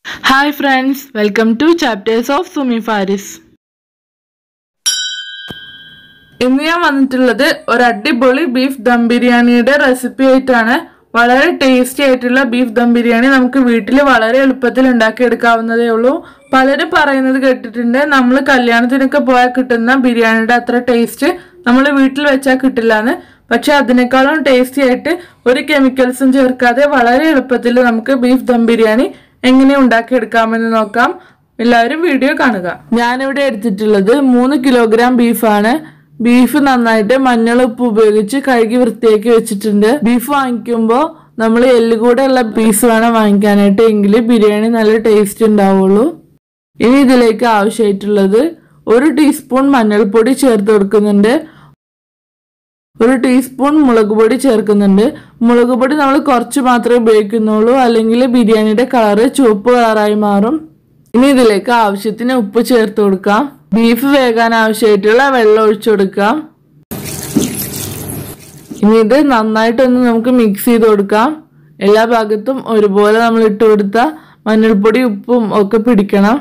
hi friends welcome to chapters of Sumi Faris ഇന്ന് ഞാൻ വന്നിട്ടുള്ളത് ഒരു അടിപൊളി ബീഫ് ദം ബിരിയാണിയുടെ റെസിപ്പി ആയിട്ടാണ് വളരെ ടേസ്റ്റി ആയിട്ടുള്ള ബീഫ് ദം ബിരിയാണി നമുക്ക് വീട്ടിൽ വളരെ എളുപ്പത്തിൽ ഉണ്ടാക്കിയെടുക്കാവുന്നതേ ഉള്ളൂ പലരും പറയുന്നത് കേട്ടിട്ടുണ്ട് നമ്മൾ കല്യാണത്തിനൊക്കെ പോയാൽ കിട്ടുന്ന ബിരിയാണിയുടെ അത്ര ടേസ്റ്റ് നമ്മൾ വീട്ടിൽ വെച്ചാൽ കിട്ടില്ല എന്ന് പക്ഷെ അതിനേക്കാളും ടേസ്റ്റി ആയിട്ട് ഒരു കെമിക്കൽസും ചേർക്കാതെ വളരെ എളുപ്പത്തിൽ നമുക്ക് ബീഫ് ദം ബിരിയാണി എങ്ങനെ ഉണ്ടാക്കിയെടുക്കാമെന്ന് നോക്കാം എല്ലാവരും വീഡിയോ കാണുക ഞാനിവിടെ എടുത്തിട്ടുള്ളത് മൂന്ന് കിലോഗ്രാം ബീഫാണ് ബീഫ് നന്നായിട്ട് മഞ്ഞൾ ഉപ്പ് ഉപയോഗിച്ച് കഴുകി വൃത്തിയാക്കി വെച്ചിട്ടുണ്ട് ബീഫ് വാങ്ങിക്കുമ്പോൾ നമ്മൾ എല്ലുകൂടെ ഉള്ള പീസ് വേണം വാങ്ങിക്കാനായിട്ട് എങ്കിൽ ബിരിയാണി നല്ല ടേസ്റ്റ് ഉണ്ടാവുള്ളൂ ഇനി ഇതിലേക്ക് ആവശ്യമായിട്ടുള്ളത് ഒരു ടീസ്പൂൺ മഞ്ഞൾപ്പൊടി ചേർത്ത് കൊടുക്കുന്നുണ്ട് ഒരു ടീസ്പൂൺ മുളക് പൊടി ചേർക്കുന്നുണ്ട് മുളക് പൊടി നമ്മൾ കുറച്ച് മാത്രമേ ഉപയോഗിക്കുന്നുള്ളൂ അല്ലെങ്കിൽ ബിരിയാണിയുടെ കളറ് ചുവപ്പ് കളറായി മാറും ഇനി ഇതിലേക്ക് ആവശ്യത്തിന് ഉപ്പ് ചേർത്ത് കൊടുക്കാം ബീഫ് വേകാൻ ആവശ്യമായിട്ടുള്ള വെള്ളം ഒഴിച്ചു കൊടുക്കാം ഇനി ഇത് നന്നായിട്ടൊന്ന് നമുക്ക് മിക്സ് ചെയ്ത് കൊടുക്കാം എല്ലാ ഭാഗത്തും ഒരുപോലെ നമ്മൾ ഇട്ട് കൊടുത്ത മഞ്ഞൾപ്പൊടി ഉപ്പും ഒക്കെ പിടിക്കണം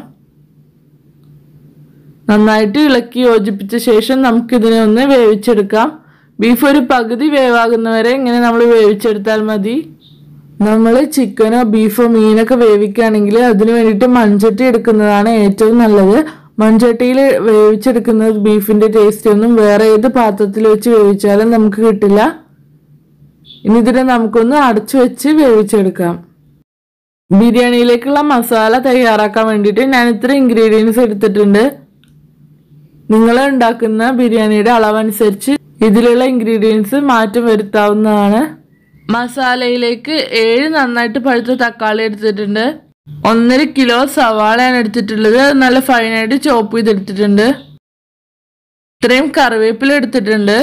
നന്നായിട്ട് ഇളക്കി യോജിപ്പിച്ച ശേഷം നമുക്കിതിനെ ഒന്ന് വേവിച്ചെടുക്കാം ബീഫ് ഒരു പകുതി വേവാകുന്നവരെ ഇങ്ങനെ നമ്മൾ വേവിച്ചെടുത്താൽ മതി നമ്മൾ ചിക്കനോ ബീഫോ മീനൊക്കെ വേവിക്കുകയാണെങ്കിൽ അതിന് വേണ്ടിയിട്ട് മൺചട്ടി എടുക്കുന്നതാണ് ഏറ്റവും നല്ലത് മൺചട്ടിയിൽ വേവിച്ചെടുക്കുന്നത് ബീഫിന്റെ ടേസ്റ്റ് ഒന്നും വേറെ ഏത് പാത്രത്തിൽ വെച്ച് വേവിച്ചാലും നമുക്ക് കിട്ടില്ല ഇനി ഇതിനെ നമുക്കൊന്ന് അടച്ചു വെച്ച് വേവിച്ചെടുക്കാം ബിരിയാണിയിലേക്കുള്ള മസാല തയ്യാറാക്കാൻ വേണ്ടിയിട്ട് ഞാൻ ഇത്ര ഇൻഗ്രീഡിയൻസ് എടുത്തിട്ടുണ്ട് നിങ്ങൾ ഉണ്ടാക്കുന്ന ബിരിയാണിയുടെ അളവനുസരിച്ച് ഇതിലുള്ള ഇൻഗ്രീഡിയൻസ് മാറ്റം വരുത്താവുന്നതാണ് മസാലയിലേക്ക് ഏഴ് നന്നായിട്ട് പഴുത്ത തക്കാളി എടുത്തിട്ടുണ്ട് ഒന്നര കിലോ സവാളയാണ് എടുത്തിട്ടുള്ളത് അത് നല്ല ഫൈനായിട്ട് ചോപ്പ് ചെയ്തെടുത്തിട്ടുണ്ട് ഇത്രയും കറിവേപ്പില എടുത്തിട്ടുണ്ട്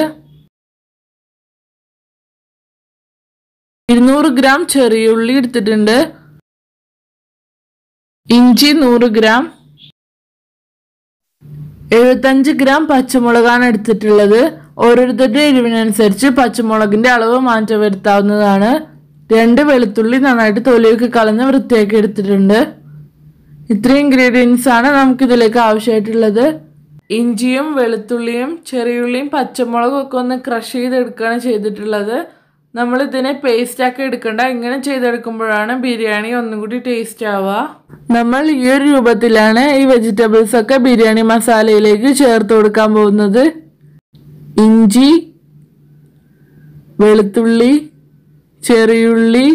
ഇരുന്നൂറ് ഗ്രാം ചെറിയ ഉള്ളി എടുത്തിട്ടുണ്ട് ഇഞ്ചി നൂറ് ഗ്രാം എഴുപത്തഞ്ച് ഗ്രാം പച്ചമുളകാണ് എടുത്തിട്ടുള്ളത് ഓരോരുത്തരുടെ എരിവിനനുസരിച്ച് പച്ചമുളകിന്റെ അളവ് മാറ്റം വരുത്താവുന്നതാണ് രണ്ട് വെളുത്തുള്ളി നന്നായിട്ട് തൊലിയൊക്കെ കളഞ്ഞ് വൃത്തിയാക്കി എടുത്തിട്ടുണ്ട് ഇത്രയും ഇൻഗ്രീഡിയൻസ് ആണ് നമുക്ക് ഇതിലേക്ക് ആവശ്യമായിട്ടുള്ളത് ഇഞ്ചിയും വെളുത്തുള്ളിയും ചെറിയുള്ളിയും പച്ചമുളകും ഒക്കെ ഒന്ന് ക്രഷ് ചെയ്തെടുക്കുകയാണ് ചെയ്തിട്ടുള്ളത് നമ്മൾ ഇതിനെ പേസ്റ്റ് ആക്കി എടുക്കണ്ട ഇങ്ങനെ ചെയ്തെടുക്കുമ്പോഴാണ് ബിരിയാണി ഒന്നും കൂടി ടേസ്റ്റ് ആവുക നമ്മൾ ഈ ഒരു രൂപത്തിലാണ് ഈ വെജിറ്റബിൾസ് ഒക്കെ ബിരിയാണി മസാലയിലേക്ക് ചേർത്ത് കൊടുക്കാൻ പോകുന്നത് ഇഞ്ചി വെളുത്തുള്ളി ചെറിയുള്ളി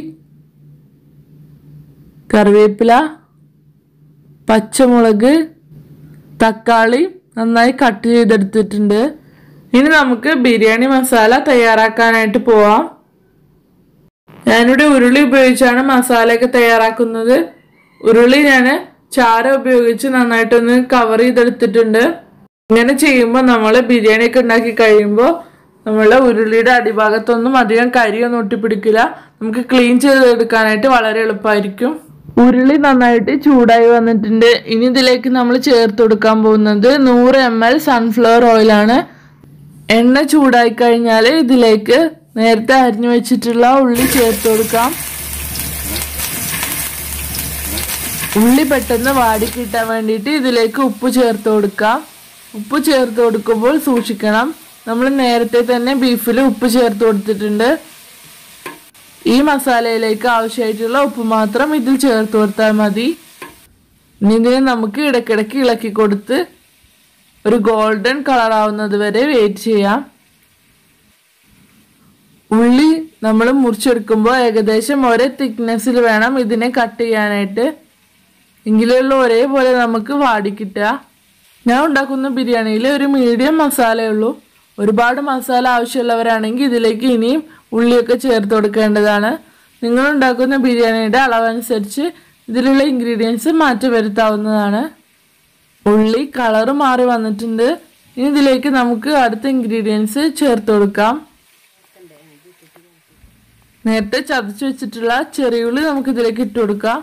കറിവേപ്പില പച്ചമുളക് തക്കാളി നന്നായി കട്ട് ചെയ്തെടുത്തിട്ടുണ്ട് ഇനി നമുക്ക് ബിരിയാണി മസാല തയ്യാറാക്കാനായിട്ട് പോവാം ഞാനിവിടെ ഉരുളി ഉപയോഗിച്ചാണ് മസാലയൊക്കെ തയ്യാറാക്കുന്നത് ഉരുളി ഞാൻ ചാര ഉപയോഗിച്ച് നന്നായിട്ടൊന്ന് കവർ ചെയ്തെടുത്തിട്ടുണ്ട് ഇങ്ങനെ ചെയ്യുമ്പോൾ നമ്മൾ ബിരിയാണി ഒക്കെ ഉണ്ടാക്കി കഴിയുമ്പോൾ നമ്മളെ ഉരുളിയുടെ അടിഭാഗത്തൊന്നും അധികം കരിയൊന്നും ഒട്ടിപ്പിടിക്കില്ല നമുക്ക് ക്ലീൻ ചെയ്തെടുക്കാനായിട്ട് വളരെ എളുപ്പമായിരിക്കും ഉരുളി നന്നായിട്ട് ചൂടായി വന്നിട്ടുണ്ട് ഇനി ഇതിലേക്ക് നമ്മൾ ചേർത്ത് കൊടുക്കാൻ പോകുന്നത് നൂറ് എം എൽ സൺഫ്ലവർ ഓയിലാണ് എണ്ണ ചൂടായി കഴിഞ്ഞാൽ ഇതിലേക്ക് നേരത്തെ അരിഞ്ഞു വെച്ചിട്ടുള്ള ഉള്ളി ചേർത്ത് കൊടുക്കാം ഉള്ളി പെട്ടെന്ന് വാടി കിട്ടാൻ വേണ്ടിയിട്ട് ഇതിലേക്ക് ഉപ്പ് ചേർത്ത് കൊടുക്കാം ഉപ്പ് ചേർത്ത് കൊടുക്കുമ്പോൾ സൂക്ഷിക്കണം നമ്മൾ നേരത്തെ തന്നെ ബീഫിൽ ഉപ്പ് ചേർത്ത് കൊടുത്തിട്ടുണ്ട് ഈ മസാലയിലേക്ക് ആവശ്യമായിട്ടുള്ള ഉപ്പ് മാത്രം ഇതിൽ ചേർത്ത് കൊടുത്താൽ മതി ഇനി ഇതിനെ നമുക്ക് ഇടയ്ക്കിടയ്ക്ക് ഇളക്കി കൊടുത്ത് ഒരു ഗോൾഡൻ കളർ ആവുന്നത് വരെ വെയിറ്റ് ചെയ്യാം ഉള്ളി നമ്മൾ മുറിച്ചെടുക്കുമ്പോൾ ഏകദേശം ഒരേ തിക്നെസ്സിൽ വേണം ഇതിനെ കട്ട് ചെയ്യാനായിട്ട് എങ്കിലുള്ള ഒരേപോലെ നമുക്ക് വാടി കിട്ടുക ഞാൻ ഉണ്ടാക്കുന്ന ബിരിയാണിയിൽ ഒരു മീഡിയം മസാലയേ ഉള്ളൂ ഒരുപാട് മസാല ആവശ്യമുള്ളവരാണെങ്കിൽ ഇതിലേക്ക് ഇനിയും ഉള്ളിയൊക്കെ ചേർത്ത് കൊടുക്കേണ്ടതാണ് നിങ്ങൾ ഉണ്ടാക്കുന്ന ബിരിയാണിയുടെ അളവനുസരിച്ച് ഇതിലുള്ള ഇൻഗ്രീഡിയൻസ് മാറ്റി വരുത്താവുന്നതാണ് ഉള്ളി കളറ് മാറി വന്നിട്ടുണ്ട് ഇനി ഇതിലേക്ക് നമുക്ക് അടുത്ത ഇൻഗ്രീഡിയൻസ് ചേർത്ത് കൊടുക്കാം നേരത്തെ ചതച്ച് വെച്ചിട്ടുള്ള ചെറിയുള്ളി നമുക്ക് ഇതിലേക്ക് ഇട്ട് കൊടുക്കാം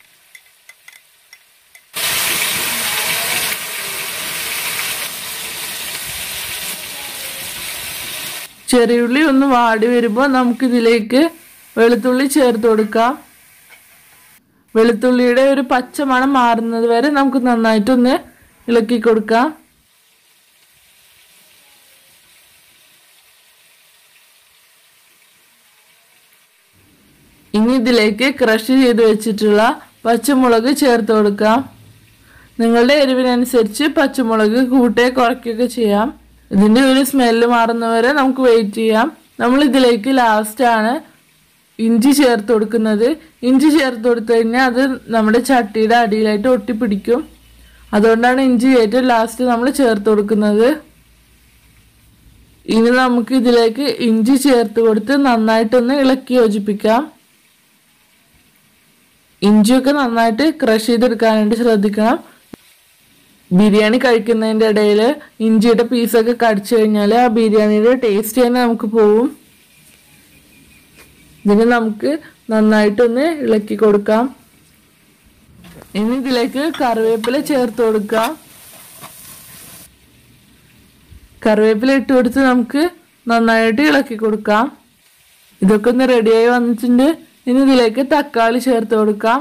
ചെറിയുള്ളി ഒന്ന് വാടി വരുമ്പോൾ നമുക്കിതിലേക്ക് വെളുത്തുള്ളി ചേർത്ത് കൊടുക്കാം വെളുത്തുള്ളിയുടെ ഒരു പച്ച മണം മാറുന്നത് വരെ നമുക്ക് നന്നായിട്ടൊന്ന് ഇളക്കി കൊടുക്കാം ഇനി ഇതിലേക്ക് ക്രഷ് ചെയ്ത് വെച്ചിട്ടുള്ള പച്ചമുളക് ചേർത്ത് കൊടുക്കാം നിങ്ങളുടെ എരിവിനനുസരിച്ച് പച്ചമുളക് കൂട്ടുകയോ കുറയ്ക്കുകയൊക്കെ ചെയ്യാം ഇതിൻ്റെ ഒരു സ്മെല്ല് മാറുന്നവരെ നമുക്ക് വെയിറ്റ് ചെയ്യാം നമ്മൾ ഇതിലേക്ക് ലാസ്റ്റാണ് ഇഞ്ചി ചേർത്ത് കൊടുക്കുന്നത് ഇഞ്ചി ചേർത്ത് കൊടുത്തു കഴിഞ്ഞാൽ അത് നമ്മുടെ ചട്ടിയുടെ അടിയിലായിട്ട് ഒട്ടിപ്പിടിക്കും അതുകൊണ്ടാണ് ഇഞ്ചി ഏറ്റവും ലാസ്റ്റ് നമ്മൾ ചേർത്ത് കൊടുക്കുന്നത് ഇനി നമുക്ക് ഇതിലേക്ക് ഇഞ്ചി ചേർത്ത് കൊടുത്ത് നന്നായിട്ടൊന്ന് ഇളക്കി യോജിപ്പിക്കാം ഇഞ്ചിയൊക്കെ നന്നായിട്ട് ക്രഷ് ചെയ്തെടുക്കാനായിട്ട് ശ്രദ്ധിക്കണം ബിരിയാണി കഴിക്കുന്നതിൻ്റെ ഇടയിൽ ഇഞ്ചിയുടെ പീസൊക്കെ കടിച്ചു കഴിഞ്ഞാൽ ആ ബിരിയാണിയുടെ ടേസ്റ്റ് തന്നെ നമുക്ക് പോവും ഇതിന് നമുക്ക് നന്നായിട്ടൊന്ന് ഇളക്കി കൊടുക്കാം ഇനി ഇതിലേക്ക് കറിവേപ്പില ചേർത്ത് കൊടുക്കാം കറിവേപ്പില ഇട്ട് കൊടുത്ത് നമുക്ക് നന്നായിട്ട് ഇളക്കി കൊടുക്കാം ഇതൊക്കെ ഒന്ന് റെഡിയായി വന്നിട്ടുണ്ട് ഇനി ഇതിലേക്ക് തക്കാളി ചേർത്ത് കൊടുക്കാം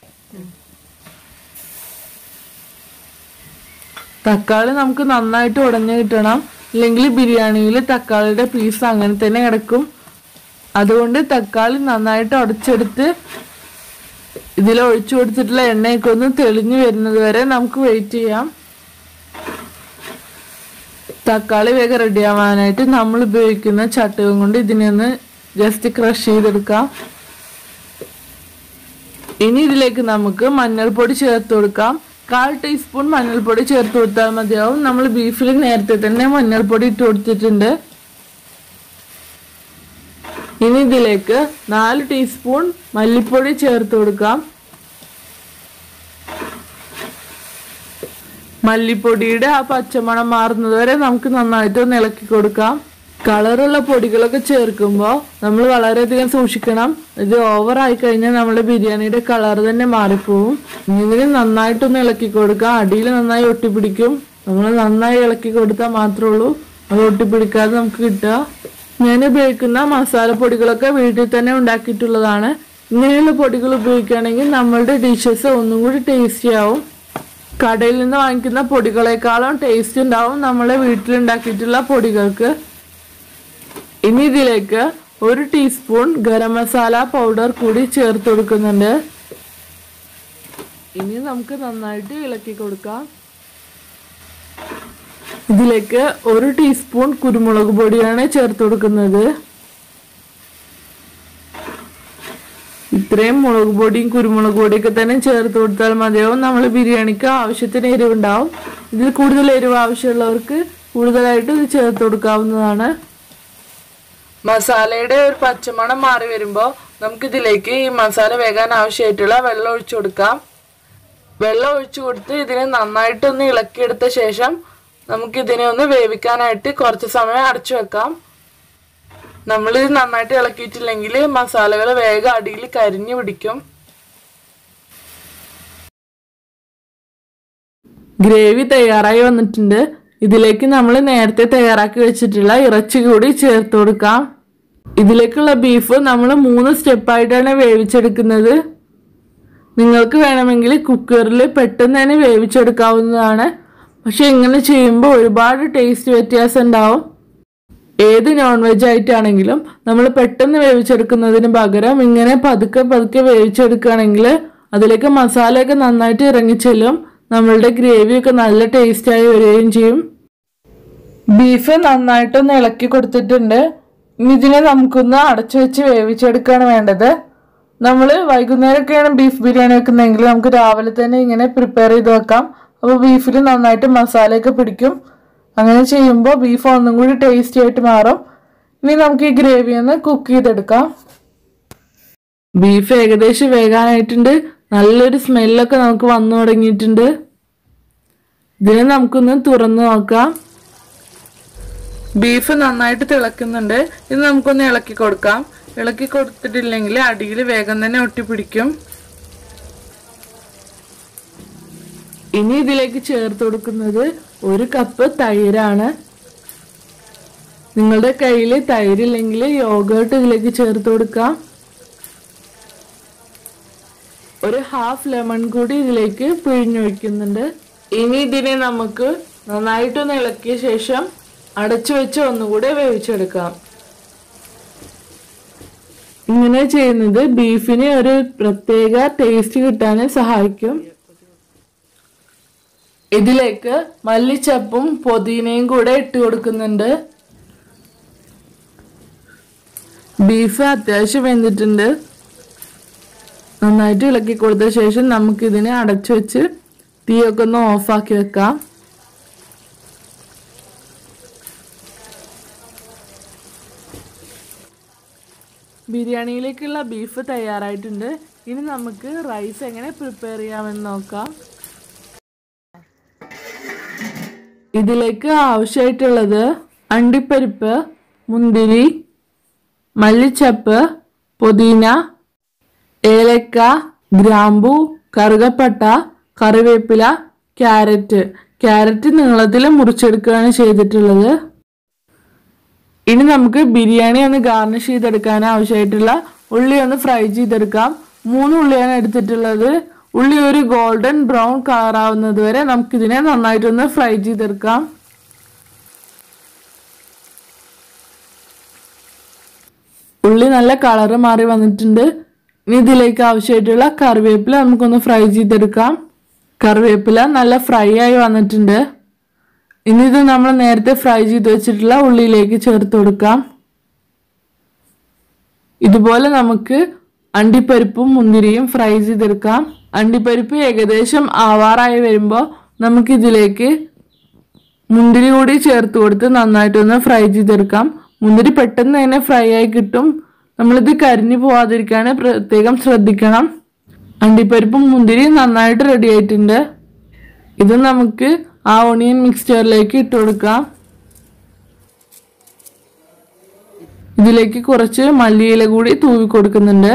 തക്കാളി നമുക്ക് നന്നായിട്ട് ഉടഞ്ഞു കിട്ടണം ഇല്ലെങ്കിൽ ബിരിയാണിയിൽ തക്കാളിയുടെ പീസ് അങ്ങനെ തന്നെ കിടക്കും അതുകൊണ്ട് തക്കാളി നന്നായിട്ട് ഉടച്ചെടുത്ത് ഇതിൽ ഒഴിച്ചു കൊടുത്തിട്ടുള്ള എണ്ണയൊക്കെ ഒന്ന് തെളിഞ്ഞു വരുന്നത് വരെ നമുക്ക് വെയിറ്റ് ചെയ്യാം തക്കാളി വേഗം റെഡിയാവാനായിട്ട് നമ്മൾ ഉപയോഗിക്കുന്ന ചട്ടകം കൊണ്ട് ഇതിനെ ഒന്ന് ജസ്റ്റ് ക്രഷ് ചെയ്തെടുക്കാം ഇനി ഇതിലേക്ക് നമുക്ക് മഞ്ഞൾപ്പൊടി ചേർത്ത് കൊടുക്കാം കാൽ ടീസ്പൂൺ മഞ്ഞൾപ്പൊടി ചേർത്ത് കൊടുത്താൽ മതിയാവും നമ്മൾ ബീഫിൽ നേരത്തെ തന്നെ മഞ്ഞൾപ്പൊടി ഇട്ട് കൊടുത്തിട്ടുണ്ട് ഇനി ഇതിലേക്ക് നാല് ടീസ്പൂൺ മല്ലിപ്പൊടി ചേർത്ത് കൊടുക്കാം മല്ലിപ്പൊടിയുടെ ആ പച്ചമണം മാറുന്നത് വരെ നമുക്ക് നന്നായിട്ട് ഒന്ന് ഇളക്കി കൊടുക്കാം കളറുള്ള പൊടികളൊക്കെ ചേർക്കുമ്പോൾ നമ്മൾ വളരെയധികം സൂക്ഷിക്കണം ഇത് ഓവർ ആയി കഴിഞ്ഞാൽ നമ്മുടെ ബിരിയാണിയുടെ കളർ തന്നെ മാറിപ്പോവും ഇതിന് നന്നായിട്ടൊന്ന് ഇളക്കി കൊടുക്കാം അടിയിൽ നന്നായി ഒട്ടിപ്പിടിക്കും നമ്മൾ നന്നായി ഇളക്കി കൊടുത്താൽ മാത്രമേ ഉള്ളൂ അത് ഒട്ടിപ്പിടിക്കാതെ നമുക്ക് കിട്ടുക ഞാൻ ഉപയോഗിക്കുന്ന മസാലപ്പൊടികളൊക്കെ വീട്ടിൽ തന്നെ ഉണ്ടാക്കിയിട്ടുള്ളതാണ് ഇങ്ങനെയുള്ള പൊടികൾ ഉപയോഗിക്കുകയാണെങ്കിൽ നമ്മളുടെ ഡിഷസ് ഒന്നും കൂടി ടേസ്റ്റി ആവും കടയിൽ നിന്ന് വാങ്ങിക്കുന്ന പൊടികളെക്കാളും ടേസ്റ്റ് ഉണ്ടാവും നമ്മളെ വീട്ടിലുണ്ടാക്കിയിട്ടുള്ള പൊടികൾക്ക് ഇനി ഇതിലേക്ക് ഒരു ടീസ്പൂൺ ഗരം മസാല പൗഡർ കൂടി ചേർത്ത് കൊടുക്കുന്നുണ്ട് ഇനി നമുക്ക് നന്നായിട്ട് ഇളക്കി കൊടുക്കാം ഇതിലേക്ക് ഒരു ടീസ്പൂൺ കുരുമുളക് പൊടിയാണ് ചേർത്ത് കൊടുക്കുന്നത് ഇത്രയും മുളക് പൊടിയും കുരുമുളക് പൊടിയൊക്കെ തന്നെ ചേർത്ത് കൊടുത്താൽ മതിയാവും നമ്മൾ ബിരിയാണിക്ക് ആവശ്യത്തിന് എരിവുണ്ടാവും ഇതിൽ കൂടുതൽ എരിവ് ആവശ്യമുള്ളവർക്ക് കൂടുതലായിട്ട് ഇത് ചേർത്ത് കൊടുക്കാവുന്നതാണ് മസാലയുടെ ഒരു പച്ചമണം മാറി വരുമ്പോൾ നമുക്കിതിലേക്ക് ഈ മസാല വേകാൻ ആവശ്യമായിട്ടുള്ള വെള്ളം ഒഴിച്ചു കൊടുക്കാം വെള്ളം ഒഴിച്ചു കൊടുത്ത് ഇതിനെ നന്നായിട്ടൊന്ന് ഇളക്കിയെടുത്ത ശേഷം നമുക്കിതിനെ ഒന്ന് വേവിക്കാനായിട്ട് കുറച്ച് സമയം അടച്ചു വെക്കാം നമ്മൾ ഇത് നന്നായിട്ട് ഇളക്കിയിട്ടില്ലെങ്കിൽ മസാലകൾ വേഗം അടിയിൽ കരിഞ്ഞു പിടിക്കും ഗ്രേവി തയ്യാറായി വന്നിട്ടുണ്ട് ഇതിലേക്ക് നമ്മൾ നേരത്തെ തയ്യാറാക്കി വെച്ചിട്ടുള്ള ഇറച്ചി കൂടി ചേർത്ത് കൊടുക്കാം ഇതിലേക്കുള്ള ബീഫ് നമ്മൾ മൂന്ന് സ്റ്റെപ്പായിട്ടാണ് വേവിച്ചെടുക്കുന്നത് നിങ്ങൾക്ക് വേണമെങ്കിൽ കുക്കറിൽ പെട്ടെന്ന് തന്നെ വേവിച്ചെടുക്കാവുന്നതാണ് പക്ഷെ ഇങ്ങനെ ചെയ്യുമ്പോൾ ഒരുപാട് ടേസ്റ്റ് വ്യത്യാസം ഉണ്ടാവും ഏത് നോൺ വെജ് ആയിട്ടാണെങ്കിലും നമ്മൾ പെട്ടെന്ന് വേവിച്ചെടുക്കുന്നതിന് പകരം ഇങ്ങനെ പതുക്കെ പതുക്കെ വേവിച്ചെടുക്കുകയാണെങ്കിൽ അതിലേക്ക് മസാലയൊക്കെ നന്നായിട്ട് ഇറങ്ങിച്ചെല്ലും നമ്മളുടെ ഗ്രേവിയൊക്കെ നല്ല ടേസ്റ്റായി വരികയും ചെയ്യും ബീഫ് നന്നായിട്ടൊന്ന് ഇളക്കി കൊടുത്തിട്ടുണ്ട് ഇനി ഇതിനെ നമുക്കൊന്ന് അടച്ചു വെച്ച് വേവിച്ചെടുക്കുകയാണ് വേണ്ടത് നമ്മൾ വൈകുന്നേരമൊക്കെയാണ് ബീഫ് ബിരിയാണി വെക്കുന്നതെങ്കിൽ നമുക്ക് രാവിലെ തന്നെ ഇങ്ങനെ പ്രിപ്പയർ ചെയ്ത് വെക്കാം അപ്പോൾ ബീഫിൽ നന്നായിട്ട് മസാലയൊക്കെ പിടിക്കും അങ്ങനെ ചെയ്യുമ്പോൾ ബീഫ് ഒന്നും കൂടി ടേസ്റ്റി ആയിട്ട് മാറും ഇനി നമുക്ക് ഈ ഗ്രേവി ഒന്ന് കുക്ക് ചെയ്തെടുക്കാം ബീഫ് ഏകദേശം വേകാനായിട്ടുണ്ട് നല്ലൊരു സ്മെല്ലൊക്കെ നമുക്ക് വന്നു തുടങ്ങിയിട്ടുണ്ട് ഇതിനെ നമുക്കൊന്ന് തുറന്നു നോക്കാം ബീഫ് നന്നായിട്ട് തിളക്കുന്നുണ്ട് ഇത് നമുക്കൊന്ന് ഇളക്കി കൊടുക്കാം ഇളക്കി കൊടുത്തിട്ടില്ലെങ്കിൽ അടിയിൽ വേഗം തന്നെ ഒട്ടിപ്പിടിക്കും ഇനി ഇതിലേക്ക് ചേർത്ത് കൊടുക്കുന്നത് ഒരു കപ്പ് തൈരാണ് നിങ്ങളുടെ കയ്യിൽ തൈരില്ലെങ്കിൽ യോഗേർട്ട് ഇതിലേക്ക് ചേർത്ത് കൊടുക്കാം ഒരു ഹാഫ് ലെമൺ കൂടി ഇതിലേക്ക് പിഴിഞ്ഞു വെക്കുന്നുണ്ട് ഇനി ഇതിനെ നമുക്ക് നന്നായിട്ടൊന്ന് ഇളക്കിയ ശേഷം അടച്ചു വെച്ച് ഒന്നുകൂടെ വേവിച്ചെടുക്കാം ഇങ്ങനെ ചെയ്യുന്നത് ബീഫിന് ഒരു പ്രത്യേക ടേസ്റ്റ് കിട്ടാൻ സഹായിക്കും ഇതിലേക്ക് മല്ലിച്ചപ്പും പുതിനയും കൂടെ ഇട്ട് കൊടുക്കുന്നുണ്ട് ബീഫ് അത്യാവശ്യം വെന്തിട്ടുണ്ട് നന്നായിട്ട് ഇളക്കി കൊടുത്ത ശേഷം നമുക്കിതിനെ അടച്ചു വെച്ച് തീയൊക്കെ ഒന്ന് ഓഫാക്കി വെക്കാം ബിരിയാണിയിലേക്കുള്ള ബീഫ് തയ്യാറായിട്ടുണ്ട് ഇനി നമുക്ക് റൈസ് എങ്ങനെ പ്രിപ്പയർ ചെയ്യാമെന്ന് നോക്കാം ഇതിലേക്ക് ആവശ്യമായിട്ടുള്ളത് അണ്ടിപ്പരിപ്പ് മുന്തിരി മല്ലിച്ചപ്പ് പുതിന ഏലക്ക ഗ്രാമ്പു കറുകപ്പട്ട കറിവേപ്പില ക്യാരറ്റ് ക്യാരറ്റ് നീളത്തിൽ മുറിച്ചെടുക്കുകയാണ് ചെയ്തിട്ടുള്ളത് ഇനി നമുക്ക് ബിരിയാണി ഒന്ന് ഗാർണിഷ് ചെയ്തെടുക്കാൻ ആവശ്യമായിട്ടുള്ള ഉള്ളി ഒന്ന് ഫ്രൈ ചെയ്തെടുക്കാം മൂന്ന് ഉള്ളിയാണ് എടുത്തിട്ടുള്ളത് ഉള്ളി ഒരു ഗോൾഡൻ ബ്രൗൺ കളർ ആവുന്നത് വരെ നമുക്കിതിനെ നന്നായിട്ടൊന്ന് ഫ്രൈ ചെയ്തെടുക്കാം ഉള്ളി നല്ല കളറ് മാറി വന്നിട്ടുണ്ട് ഇനി ഇതിലേക്ക് ആവശ്യമായിട്ടുള്ള കറിവേപ്പില നമുക്കൊന്ന് ഫ്രൈ ചെയ്തെടുക്കാം കറിവേപ്പില നല്ല ഫ്രൈ ആയി വന്നിട്ടുണ്ട് ഇനി ഇത് നമ്മൾ നേരത്തെ ഫ്രൈ ചെയ്ത് വെച്ചിട്ടുള്ള ഉള്ളിയിലേക്ക് ചേർത്ത് കൊടുക്കാം ഇതുപോലെ നമുക്ക് അണ്ടിപ്പരിപ്പും മുന്തിരിയും ഫ്രൈ ചെയ്തെടുക്കാം അണ്ടിപ്പരിപ്പ് ഏകദേശം ആവാറായി വരുമ്പോൾ നമുക്കിതിലേക്ക് മുന്തിരി കൂടി ചേർത്ത് കൊടുത്ത് നന്നായിട്ടൊന്ന് ഫ്രൈ ചെയ്തെടുക്കാം മുന്തിരി പെട്ടെന്ന് തന്നെ ഫ്രൈ ആയി കിട്ടും നമ്മളിത് കരിഞ്ഞു പോവാതിരിക്കാൻ പ്രത്യേകം ശ്രദ്ധിക്കണം അണ്ടിപ്പരിപ്പും മുന്തിരിയും നന്നായിട്ട് റെഡി ആയിട്ടുണ്ട് ഇത് നമുക്ക് ആ ഓണിയൻ മിക്സ്ചറിലേക്ക് ഇട്ട് കൊടുക്കാം ഇതിലേക്ക് കുറച്ച് മല്ലിയില കൂടി തൂവി കൊടുക്കുന്നുണ്ട്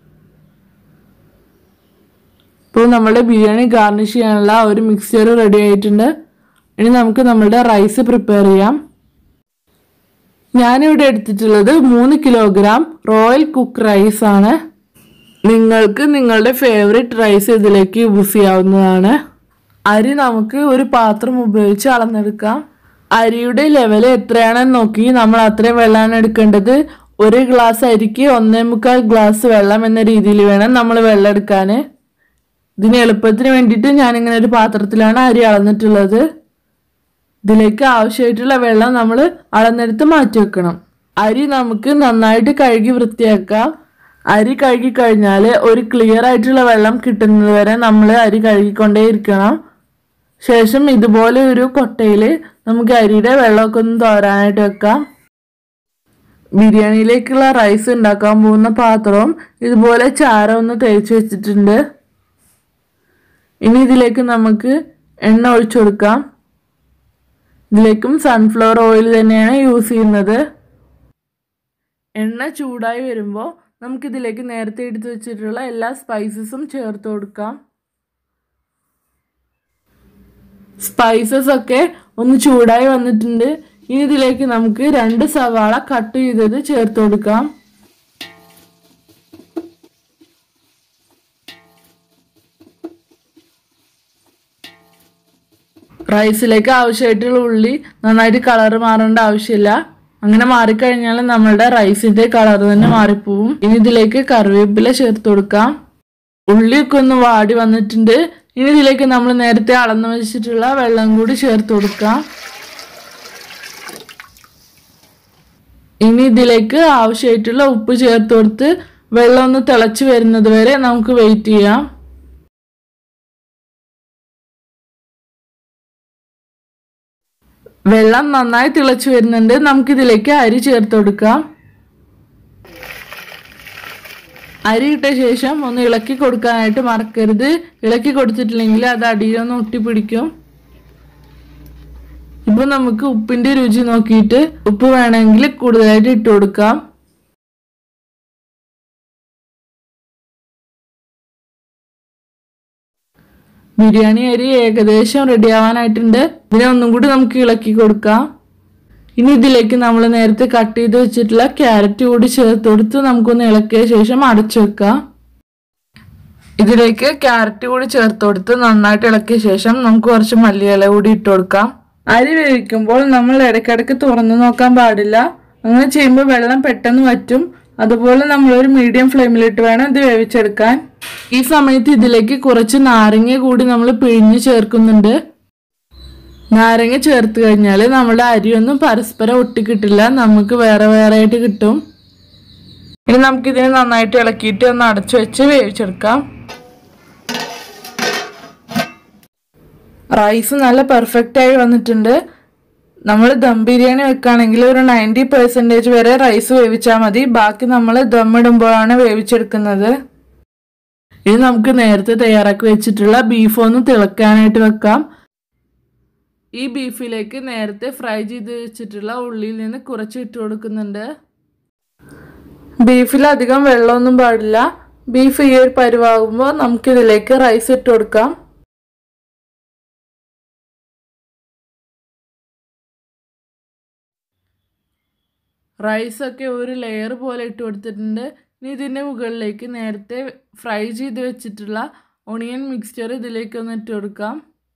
ഇപ്പോൾ നമ്മുടെ ബിരിയാണി ഗാർണിഷ് ചെയ്യാനുള്ള ആ ഒരു മിക്സ്ചർ റെഡി ആയിട്ടുണ്ട് ഇനി നമുക്ക് നമ്മളുടെ റൈസ് പ്രിപ്പയർ ചെയ്യാം ഞാനിവിടെ എടുത്തിട്ടുള്ളത് മൂന്ന് കിലോഗ്രാം റോയൽ കുക്ക് റൈസ് ആണ് നിങ്ങൾക്ക് നിങ്ങളുടെ ഫേവറേറ്റ് റൈസ് ഇതിലേക്ക് യൂസ് ചെയ്യാവുന്നതാണ് അരി നമുക്ക് ഒരു പാത്രം ഉപയോഗിച്ച് അളന്നെടുക്കാം അരിയുടെ ലെവൽ എത്രയാണെന്ന് നോക്കി നമ്മൾ അത്രയും വെള്ളമാണ് എടുക്കേണ്ടത് ഒരു ഗ്ലാസ് അരിക്ക് ഒന്നേ മുക്കാൽ ഗ്ലാസ് വെള്ളം എന്ന രീതിയിൽ വേണം നമ്മൾ വെള്ളം എടുക്കാൻ ഇതിന് എളുപ്പത്തിന് വേണ്ടിയിട്ട് ഞാനിങ്ങനെ ഒരു പാത്രത്തിലാണ് അരി അളന്നിട്ടുള്ളത് ഇതിലേക്ക് ആവശ്യമായിട്ടുള്ള വെള്ളം നമ്മൾ അളന്നെടുത്ത് മാറ്റി വെക്കണം അരി നമുക്ക് നന്നായിട്ട് കഴുകി വൃത്തിയാക്കാം അരി കഴുകി കഴിഞ്ഞാൽ ഒരു ക്ലിയർ ആയിട്ടുള്ള വെള്ളം കിട്ടുന്നത് വരെ നമ്മൾ അരി കഴുകിക്കൊണ്ടേ ഇരിക്കണം ശേഷം ഇതുപോലെ ഒരു കൊട്ടയിൽ നമുക്ക് അരിയുടെ വെള്ളമൊക്കെ ഒന്ന് തോരാനായിട്ട് വെക്കാം ബിരിയാണിയിലേക്കുള്ള റൈസ് ഉണ്ടാക്കാൻ പോകുന്ന പാത്രവും ഇതുപോലെ ചാരം ഒന്ന് തേച്ച് വെച്ചിട്ടുണ്ട് ഇനി ഇതിലേക്ക് നമുക്ക് എണ്ണ ഒഴിച്ചു കൊടുക്കാം ഇതിലേക്കും സൺഫ്ലവർ ഓയിൽ തന്നെയാണ് യൂസ് ചെയ്യുന്നത് എണ്ണ ചൂടായി വരുമ്പോൾ നമുക്കിതിലേക്ക് നേരത്തെ എടുത്തു വെച്ചിട്ടുള്ള എല്ലാ സ്പൈസസും ചേർത്ത് കൊടുക്കാം സ്പൈസസ് ഒക്കെ ഒന്ന് ചൂടായി വന്നിട്ടുണ്ട് ഇനി ഇതിലേക്ക് നമുക്ക് രണ്ട് സവാള കട്ട് ചെയ്തത് ചേർത്ത് കൊടുക്കാം റൈസിലേക്ക് ആവശ്യമായിട്ടുള്ള ഉള്ളി നന്നായിട്ട് കളർ മാറേണ്ട ആവശ്യമില്ല അങ്ങനെ മാറിക്കഴിഞ്ഞാൽ നമ്മളുടെ റൈസിന്റെ കളർ തന്നെ മാറിപ്പോവും ഇനി ഇതിലേക്ക് കറിവേപ്പില ചേർത്ത് കൊടുക്കാം ഉള്ളിയൊക്കെ ഒന്ന് വാടി വന്നിട്ടുണ്ട് ഇനി ഇതിലേക്ക് നമ്മൾ നേരത്തെ അളന്നു വെച്ചിട്ടുള്ള വെള്ളം കൂടി ചേർത്ത് കൊടുക്കാം ഇനി ഇതിലേക്ക് ആവശ്യമായിട്ടുള്ള ഉപ്പ് ചേർത്ത് കൊടുത്ത് വെള്ളം ഒന്ന് തിളച്ച് വരുന്നത് വരെ നമുക്ക് വെയിറ്റ് ചെയ്യാം വെള്ളം നന്നായി തിളച്ചു വരുന്നുണ്ട് നമുക്കിതിലേക്ക് അരി ചേർത്ത് കൊടുക്കാം അരി ഇട്ട ശേഷം ഒന്ന് ഇളക്കി കൊടുക്കാനായിട്ട് മറക്കരുത് ഇളക്കി കൊടുത്തിട്ടില്ലെങ്കിൽ അത് അടിയിലൊന്ന് ഒട്ടിപ്പിടിക്കും ഇപ്പൊ നമുക്ക് ഉപ്പിന്റെ രുചി നോക്കിയിട്ട് ഉപ്പ് വേണമെങ്കിൽ കൂടുതലായിട്ട് ഇട്ട് കൊടുക്കാം ബിരിയാണി അരി ഏകദേശം റെഡി ആവാനായിട്ടുണ്ട് ഇതിനെ ഒന്നും കൂടി നമുക്ക് ഇളക്കി കൊടുക്കാം ഇനി ഇതിലേക്ക് നമ്മൾ നേരത്തെ കട്ട് ചെയ്ത് വെച്ചിട്ടുള്ള ക്യാരറ്റ് കൂടി ചേർത്ത് കൊടുത്ത് നമുക്കൊന്ന് ഇളക്കിയ ശേഷം അടച്ചു വെക്കാം ഇതിലേക്ക് ക്യാരറ്റ് കൂടി ചേർത്ത് കൊടുത്ത് നന്നായിട്ട് ഇളക്കിയ ശേഷം നമുക്ക് കുറച്ച് മല്ലിയില കൂടി ഇട്ട് കൊടുക്കാം അരി വേവിക്കുമ്പോൾ നമ്മൾ ഇടയ്ക്കിടയ്ക്ക് തുറന്നു നോക്കാൻ പാടില്ല അങ്ങനെ ചെയ്യുമ്പോൾ വെള്ളം പെട്ടെന്ന് വറ്റും അതുപോലെ നമ്മളൊരു മീഡിയം ഫ്ലെയിമിലിട്ട് വേണം ഇത് വേവിച്ചെടുക്കാൻ ഈ സമയത്ത് ഇതിലേക്ക് കുറച്ച് നാരങ്ങ കൂടി നമ്മൾ പിഴിഞ്ഞ് ചേർക്കുന്നുണ്ട് നാരങ്ങ ചേർത്ത് കഴിഞ്ഞാൽ നമ്മുടെ അരിയൊന്നും പരസ്പരം ഒട്ടിക്കിട്ടില്ല നമുക്ക് വേറെ വേറെ ആയിട്ട് കിട്ടും ഇനി നമുക്കിതിനെ നന്നായിട്ട് ഇളക്കിയിട്ട് ഒന്ന് അടച്ചു വെച്ച് വേവിച്ചെടുക്കാം റൈസ് നല്ല പെർഫെക്റ്റ് ആയി വന്നിട്ടുണ്ട് നമ്മൾ ദം ബിരിയാണി വെക്കുകയാണെങ്കിൽ ഒരു നയൻറ്റി പെർസെൻറ്റേജ് വരെ റൈസ് വേവിച്ചാൽ മതി ബാക്കി നമ്മൾ ദം ഇടുമ്പോഴാണ് വേവിച്ചെടുക്കുന്നത് ഇനി നമുക്ക് നേരത്തെ തയ്യാറാക്കി വെച്ചിട്ടുള്ള ബീഫ് ഒന്ന് തിളക്കാനായിട്ട് വെക്കാം ഈ ബീഫിലേക്ക് നേരത്തെ ഫ്രൈ ചെയ്ത് വെച്ചിട്ടുള്ള ഉള്ളിയിൽ നിന്ന് കുറച്ച് ഇട്ട് കൊടുക്കുന്നുണ്ട് ബീഫിൽ അധികം വെള്ളമൊന്നും പാടില്ല ബീഫ് ഈ ഒരു പരുവാകുമ്പോൾ നമുക്കിതിലേക്ക് റൈസ് ഇട്ട് കൊടുക്കാം റൈസൊക്കെ ഒരു ലെയർ പോലെ ഇട്ട് കൊടുത്തിട്ടുണ്ട് ഇനി ഇതിൻ്റെ മുകളിലേക്ക് നേരത്തെ ഫ്രൈ ചെയ്ത് വെച്ചിട്ടുള്ള ഒണിയൻ മിക്സ്ചർ ഇതിലേക്ക് ഒന്ന് ഇട്ട് കൊടുക്കാം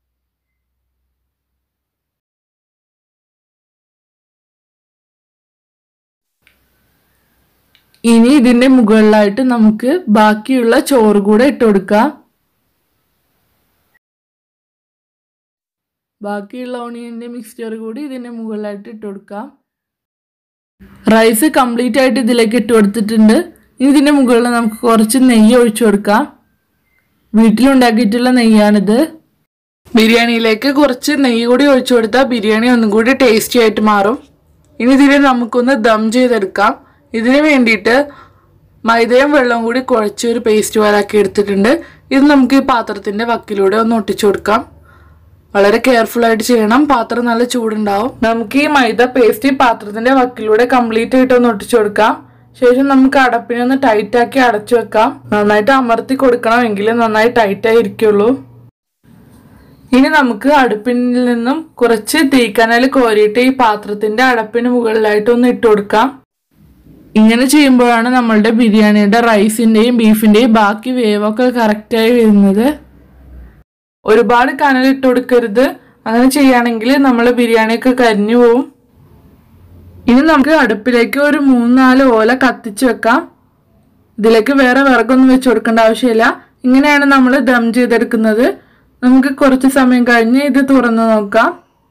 ഇനി ഇതിൻ്റെ മുകളിലായിട്ട് നമുക്ക് ബാക്കിയുള്ള ചോറ് കൂടെ ഇട്ട് കൊടുക്കാം ബാക്കിയുള്ള ഓണിയൻ്റെ മിക്സ്ചർ കൂടി ഇതിൻ്റെ മുകളിലായിട്ട് ഇട്ട് കൊടുക്കാം റൈസ് കംപ്ലീറ്റ് ആയിട്ട് ഇതിലേക്ക് ഇട്ട് കൊടുത്തിട്ടുണ്ട് ഇനി ഇതിൻ്റെ മുകളിൽ നമുക്ക് കുറച്ച് നെയ്യ് ഒഴിച്ചു കൊടുക്കാം വീട്ടിലുണ്ടാക്കിയിട്ടുള്ള നെയ്യാണിത് ബിരിയാണിയിലേക്ക് കുറച്ച് നെയ്യ് കൂടി ഒഴിച്ചു കൊടുത്താൽ ബിരിയാണി ഒന്നും കൂടി ടേസ്റ്റി ആയിട്ട് മാറും ഇനി ഇതിനെ നമുക്കൊന്ന് ദം ചെയ്തെടുക്കാം ഇതിന് വേണ്ടിയിട്ട് മൈദയും വെള്ളവും കൂടി കുഴച്ച് ഒരു പേസ്റ്റ് പോലാക്കി എടുത്തിട്ടുണ്ട് ഇത് നമുക്ക് ഈ പാത്രത്തിൻ്റെ വക്കിലൂടെ ഒന്ന് ഒട്ടിച്ചു കൊടുക്കാം വളരെ കെയർഫുൾ ആയിട്ട് ചെയ്യണം പാത്രം നല്ല ചൂടുണ്ടാവും നമുക്ക് ഈ മൈദ പേസ്റ്റ് ഈ പാത്രത്തിന്റെ വക്കിലൂടെ കംപ്ലീറ്റ് ആയിട്ട് ഒന്ന് ഒട്ടിച്ചു കൊടുക്കാം ശേഷം നമുക്ക് അടപ്പിനെ ഒന്ന് ടൈറ്റ് ആക്കി അടച്ചു വെക്കാം നന്നായിട്ട് അമർത്തി കൊടുക്കണം എങ്കിലും നന്നായി ടൈറ്റ് ആയി ഇരിക്കുള്ളൂ ഇനി നമുക്ക് അടുപ്പിൽ നിന്നും കുറച്ച് തീക്കനൽ കോരിയിട്ട് ഈ പാത്രത്തിന്റെ അടപ്പിന് മുകളിലായിട്ട് ഒന്ന് ഇട്ട് കൊടുക്കാം ഇങ്ങനെ ചെയ്യുമ്പോഴാണ് നമ്മളുടെ ബിരിയാണിയുടെ റൈസിന്റെയും ബീഫിന്റെയും ബാക്കി വേവൊക്കെ കറക്റ്റായി വരുന്നത് ഒരുപാട് കനലിട്ട് കൊടുക്കരുത് അങ്ങനെ ചെയ്യുകയാണെങ്കിൽ നമ്മൾ ബിരിയാണിയൊക്കെ കരിഞ്ഞു പോവും ഇനി നമുക്ക് അടുപ്പിലേക്ക് ഒരു മൂന്നാല് ഓല കത്തിച്ച് വെക്കാം ഇതിലേക്ക് വേറെ വിറകൊന്നും വെച്ച് കൊടുക്കേണ്ട ആവശ്യമില്ല ഇങ്ങനെയാണ് നമ്മൾ ദം ചെയ്തെടുക്കുന്നത് നമുക്ക് കുറച്ച് സമയം കഴിഞ്ഞ് ഇത് തുറന്നു നോക്കാം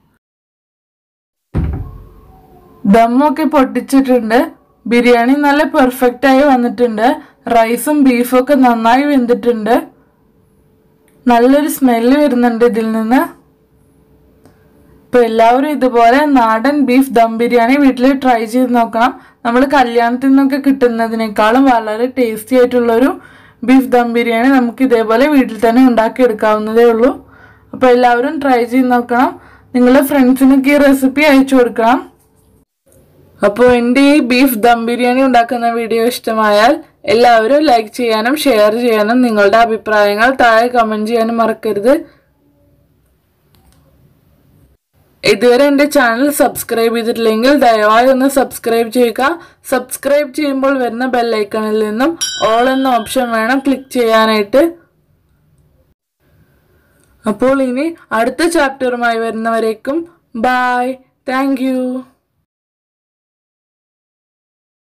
ദമ്മൊക്കെ പൊട്ടിച്ചിട്ടുണ്ട് ബിരിയാണി നല്ല പെർഫെക്റ്റ് ആയി വന്നിട്ടുണ്ട് റൈസും ബീഫും ഒക്കെ നന്നായി വെന്തിട്ടുണ്ട് നല്ലൊരു സ്മെല്ല് വരുന്നുണ്ട് ഇതിൽ നിന്ന് ഇപ്പൊ എല്ലാവരും ഇതുപോലെ നാടൻ ബീഫ് ദം ബിരിയാണി വീട്ടിൽ ട്രൈ ചെയ്ത് നോക്കണം നമ്മൾ കല്യാണത്തിൽ നിന്നൊക്കെ കിട്ടുന്നതിനേക്കാളും വളരെ ടേസ്റ്റി ആയിട്ടുള്ളൊരു ബീഫ് ദം ബിരിയാണി നമുക്ക് ഇതേപോലെ വീട്ടിൽ തന്നെ ഉണ്ടാക്കിയെടുക്കാവുന്നതേ ഉള്ളൂ അപ്പോൾ എല്ലാവരും ട്രൈ ചെയ്ത് നോക്കണം നിങ്ങളുടെ ഫ്രണ്ട്സിനൊക്കെ ഈ റെസിപ്പി അയച്ചു കൊടുക്കണം അപ്പോൾ എൻ്റെ ഈ ബീഫ് ദം ബിരിയാണി ഉണ്ടാക്കുന്ന വീഡിയോ ഇഷ്ടമായാൽ എല്ലാവരും ലൈക്ക് ചെയ്യാനും ഷെയർ ചെയ്യാനും നിങ്ങളുടെ അഭിപ്രായങ്ങൾ താഴെ കമൻറ്റ് ചെയ്യാനും മറക്കരുത് ഇതുവരെ എൻ്റെ ചാനൽ സബ്സ്ക്രൈബ് ചെയ്തിട്ടില്ലെങ്കിൽ ദയവായി ഒന്ന് സബ്സ്ക്രൈബ് ചെയ്യുക സബ്സ്ക്രൈബ് ചെയ്യുമ്പോൾ വരുന്ന ബെല്ലൈക്കണിൽ നിന്നും ഓൾ എന്ന ഓപ്ഷൻ വേണം ക്ലിക്ക് ചെയ്യാനായിട്ട് അപ്പോൾ ഇനി അടുത്ത ചാപ്റ്ററുമായി വരുന്നവരേക്കും ബായ് താങ്ക്